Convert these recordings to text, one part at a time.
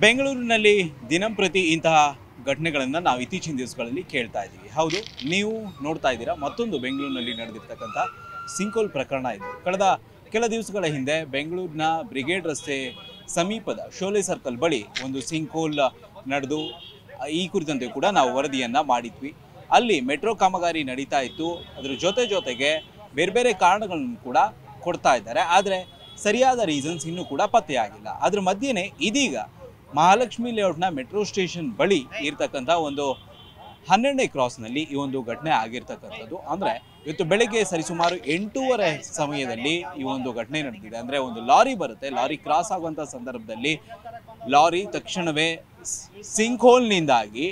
ಬೆಂಗಳೂರಿನಲ್ಲಿ ದಿನಂಪ್ರತಿ ಇಂತಹ ಘಟನೆಗಳನ್ನು ನಾವು ಇತ್ತೀಚಿನ ದಿವಸಗಳಲ್ಲಿ ಕೇಳ್ತಾ ಇದ್ದೀವಿ ಹೌದು ನೀವು ನೋಡ್ತಾ ಇದ್ದೀರಾ ಮತ್ತೊಂದು ಬೆಂಗಳೂರಿನಲ್ಲಿ ನಡೆದಿರ್ತಕ್ಕಂಥ ಸಿಂಕೋಲ್ ಪ್ರಕರಣ ಇದು ಕಳೆದ ಕೆಲ ದಿವಸಗಳ ಹಿಂದೆ ಬೆಂಗಳೂರಿನ ಬ್ರಿಗೇಡ್ ರಸ್ತೆ ಸಮೀಪದ ಶೋಲೆ ಸರ್ಕಲ್ ಬಳಿ ಒಂದು ಸಿಂಕೋಲ್ ನಡೆದು ಈ ಕುರಿತಂತೆ ಕೂಡ ನಾವು ವರದಿಯನ್ನ ಮಾಡಿದ್ವಿ ಅಲ್ಲಿ ಮೆಟ್ರೋ ಕಾಮಗಾರಿ ನಡೀತಾ ಇತ್ತು ಅದ್ರ ಜೊತೆ ಜೊತೆಗೆ ಬೇರೆ ಬೇರೆ ಕಾರಣಗಳನ್ನು ಕೂಡ ಕೊಡ್ತಾ ಇದ್ದಾರೆ ಆದರೆ ಸರಿಯಾದ ರೀಸನ್ಸ್ ಇನ್ನೂ ಕೂಡ ಪತ್ತೆಯಾಗಿಲ್ಲ ಅದ್ರ ಮಧ್ಯೆನೇ ಇದೀಗ ಮಹಾಲಕ್ಷ್ಮಿ ಲೇಔಟ್ನ ಮೆಟ್ರೋ ಸ್ಟೇಷನ್ ಬಳಿ ಇರ್ತಕ್ಕಂಥ ಒಂದು ಹನ್ನೆರಡನೇ ಕ್ರಾಸ್ನಲ್ಲಿ ಈ ಒಂದು ಘಟನೆ ಆಗಿರ್ತಕ್ಕಂಥದ್ದು ಅಂದರೆ ಇವತ್ತು ಬೆಳಗ್ಗೆ ಸರಿಸುಮಾರು ಎಂಟೂವರೆ ಸಮಯದಲ್ಲಿ ಈ ಒಂದು ಘಟನೆ ನಡೆದಿದೆ ಅಂದರೆ ಒಂದು ಲಾರಿ ಬರುತ್ತೆ ಲಾರಿ ಕ್ರಾಸ್ ಆಗುವಂಥ ಸಂದರ್ಭದಲ್ಲಿ ಲಾರಿ ತಕ್ಷಣವೇ ಸಿಂಕ್ ಹೋಲ್ನಿಂದಾಗಿ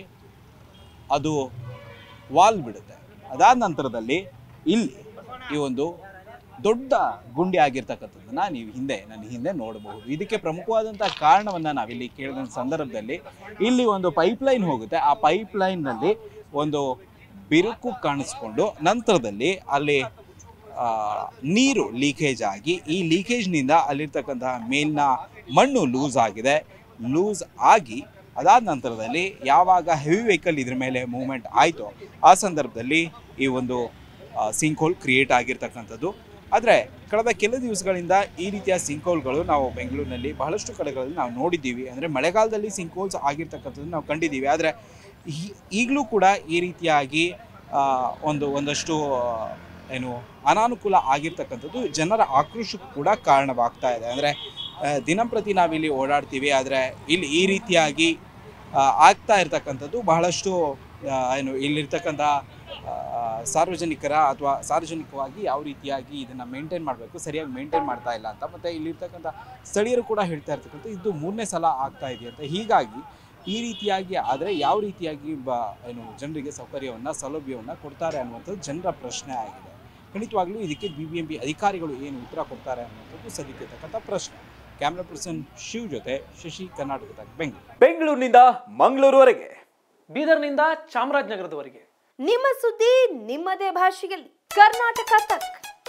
ಅದು ವಾಲ್ ಬಿಡುತ್ತೆ ಅದಾದ ನಂತರದಲ್ಲಿ ಇಲ್ಲಿ ಈ ಒಂದು ದೊಡ್ಡ ಗುಂಡಿ ಆಗಿರ್ತಕ್ಕಂಥದ್ದನ್ನ ನೀವು ಹಿಂದೆ ನನ್ನ ಹಿಂದೆ ನೋಡಬಹುದು ಇದಕ್ಕೆ ಪ್ರಮುಖವಾದಂಥ ಕಾರಣವನ್ನ ನಾವಿಲ್ಲಿ ಕೇಳಿದ ಸಂದರ್ಭದಲ್ಲಿ ಇಲ್ಲಿ ಒಂದು ಪೈಪ್ ಲೈನ್ ಹೋಗುತ್ತೆ ಆ ಪೈಪ್ ಲೈನ್ನಲ್ಲಿ ಒಂದು ಬಿರುಕು ಕಾಣಿಸ್ಕೊಂಡು ನಂತರದಲ್ಲಿ ಅಲ್ಲಿ ಆ, ನೀರು ಲೀಕೇಜ್ ಆಗಿ ಈ ಲೀಕೇಜ್ನಿಂದ ಅಲ್ಲಿರ್ತಕ್ಕಂತಹ ಮೇಲಿನ ಮಣ್ಣು ಲೂಸ್ ಆಗಿದೆ ಲೂಸ್ ಆಗಿ ಅದಾದ ನಂತರದಲ್ಲಿ ಯಾವಾಗ ಹೆವಿ ವೆಹಿಕಲ್ ಇದ್ರ ಮೇಲೆ ಮೂವ್ಮೆಂಟ್ ಆಯಿತು ಆ ಸಂದರ್ಭದಲ್ಲಿ ಈ ಒಂದು ಸಿಂಕ್ ಹೋಲ್ ಕ್ರಿಯೇಟ್ ಆಗಿರ್ತಕ್ಕಂಥದ್ದು ಆದರೆ ಕಳೆದ ಕೆಲ ದಿವಸಗಳಿಂದ ಈ ರೀತಿಯ ಸಿಂಕ್ ಹೋಲ್ಗಳು ನಾವು ಬೆಂಗಳೂರಿನಲ್ಲಿ ಬಹಳಷ್ಟು ಕಡೆಗಳಲ್ಲಿ ನಾವು ನೋಡಿದ್ದೀವಿ ಅಂದರೆ ಮಳೆಗಾಲದಲ್ಲಿ ಸಿಂಕ್ ಹೋಲ್ಸ್ ಆಗಿರ್ತಕ್ಕಂಥದ್ದು ನಾವು ಕಂಡಿದ್ದೀವಿ ಆದರೆ ಈಗಲೂ ಕೂಡ ಈ ರೀತಿಯಾಗಿ ಆ, ಒಂದು ಒಂದಷ್ಟು ಆ, ಏನು ಅನಾನುಕೂಲ ಆಗಿರ್ತಕ್ಕಂಥದ್ದು ಜನರ ಆಕ್ರೋಶಕ್ಕೂ ಕೂಡ ಕಾರಣವಾಗ್ತಾ ಇದೆ ಅಂದರೆ ದಿನಂಪ್ರತಿ ನಾವಿಲ್ಲಿ ಓಡಾಡ್ತೀವಿ ಆದರೆ ಇಲ್ಲಿ ಈ ರೀತಿಯಾಗಿ ಆ, ಆಗ್ತಾ ಇರ್ತಕ್ಕಂಥದ್ದು ಬಹಳಷ್ಟು ಆ, ಏನು ಇಲ್ಲಿರ್ತಕ್ಕಂಥ ಆ, ಸಾರ್ವಜನಿಕರ ಅಥವಾ ಸಾರ್ವಜನಿಕವಾಗಿ ಯಾವ ರೀತಿಯಾಗಿ ಇದನ್ನು ಮೇಂಟೈನ್ ಮಾಡಬೇಕು ಸರಿಯಾಗಿ ಮೇಂಟೈನ್ ಮಾಡ್ತಾ ಇಲ್ಲ ಅಂತ ಮತ್ತು ಇಲ್ಲಿರ್ತಕ್ಕಂಥ ಸ್ಥಳೀಯರು ಕೂಡ ಹೇಳ್ತಾ ಇರ್ತಕ್ಕಂಥ ಇದು ಮೂರನೇ ಸಲ ಆಗ್ತಾ ಇದೆ ಅಂತ ಹೀಗಾಗಿ ಈ ರೀತಿಯಾಗಿ ಆದರೆ ಯಾವ ರೀತಿಯಾಗಿ ಬ ಏನು ಜನರಿಗೆ ಸೌಕರ್ಯವನ್ನು ಸೌಲಭ್ಯವನ್ನು ಕೊಡ್ತಾರೆ ಅನ್ನುವಂಥದ್ದು ಜನರ ಪ್ರಶ್ನೆ ಆಗಿದೆ ಖಂಡಿತವಾಗ್ಲೂ ಇದಕ್ಕೆ ಬಿ ಬಿ ಎಂ ಪಿ ಅಧಿಕಾರಿಗಳು ಏನು ಉತ್ತರ ಕೊಡ್ತಾರೆ ಅನ್ನುವಂಥದ್ದು ಸದ್ಯಕ್ಕೆ ಇರ್ತಕ್ಕಂಥ ಪ್ರಶ್ನೆ ಕ್ಯಾಮ್ರಾ ಪರ್ಸನ್ ಶಿವ್ ಜೊತೆ ಶಶಿ ಕರ್ನಾಟಕದ ಬೆಂಗಳೂರು ಬೆಂಗಳೂರಿನಿಂದ ಮಂಗಳೂರುವರೆಗೆ ಬೀದರ್ನಿಂದ ಚಾಮರಾಜನಗರದವರೆಗೆ ನಿಮ್ಮ ಸುದ್ದಿ ನಿಮ್ಮದೇ ಭಾಷೆಯಲ್ಲಿ ಕರ್ನಾಟಕ ತಕ್